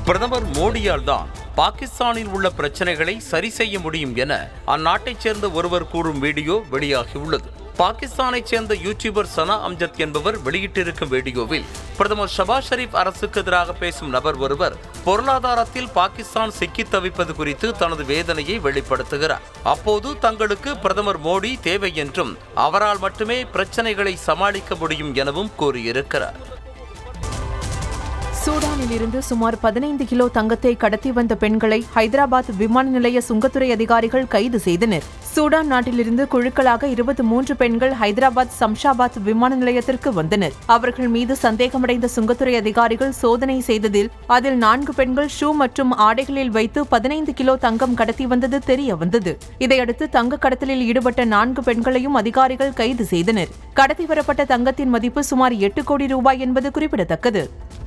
பிரதமர் மோடியால் தான் பாகிஸ்தானில் உள்ள பிரச்சனைகளை சரி செய்ய முடியும் என அந்நாட்டைச் சேர்ந்த ஒருவர் கூறும் வீடியோ வெளியாகியுள்ளது பாகிஸ்தானைச் சேர்ந்த யூடியூபர் சனா அம்ஜத் என்பவர் வெளியிட்டிருக்கும் வீடியோவில் பிரதமர் ஷபாஸ் ஷெரீப் அரசுக்கு எதிராக பேசும் நபர் ஒருவர் பொருளாதாரத்தில் பாகிஸ்தான் சிக்கித் தவிப்பது குறித்து தனது வேதனையை வெளிப்படுத்துகிறார் அப்போது தங்களுக்கு பிரதமர் மோடி தேவை என்றும் அவரால் மட்டுமே பிரச்சனைகளை சமாளிக்க முடியும் எனவும் கூறியிருக்கிறார் சூடானில் இருந்து சுமார் பதினைந்து கிலோ தங்கத்தை கடத்தி வந்த பெண்களை ஹைதராபாத் விமான நிலைய சுங்கத்துறை அதிகாரிகள் கைது செய்தனர் சூடான் நாட்டிலிருந்து குழுக்களாக இருபத்தி மூன்று பெண்கள் ஹைதராபாத் சம்ஷாபாத் விமான நிலையத்திற்கு வந்தனர் அவர்கள் மீது சந்தேகமடைந்த சுங்கத்துறை அதிகாரிகள் சோதனை செய்ததில் அதில் நான்கு பெண்கள் ஷூ மற்றும் ஆடைகளில் வைத்து பதினைந்து கிலோ தங்கம் கடத்தி வந்தது தெரிய வந்தது இதையடுத்து தங்க கடத்தலில் ஈடுபட்ட நான்கு பெண்களையும் அதிகாரிகள் கைது செய்தனர் கடத்தி வரப்பட்ட தங்கத்தின் மதிப்பு சுமார் எட்டு கோடி ரூபாய் என்பது குறிப்பிடத்தக்கது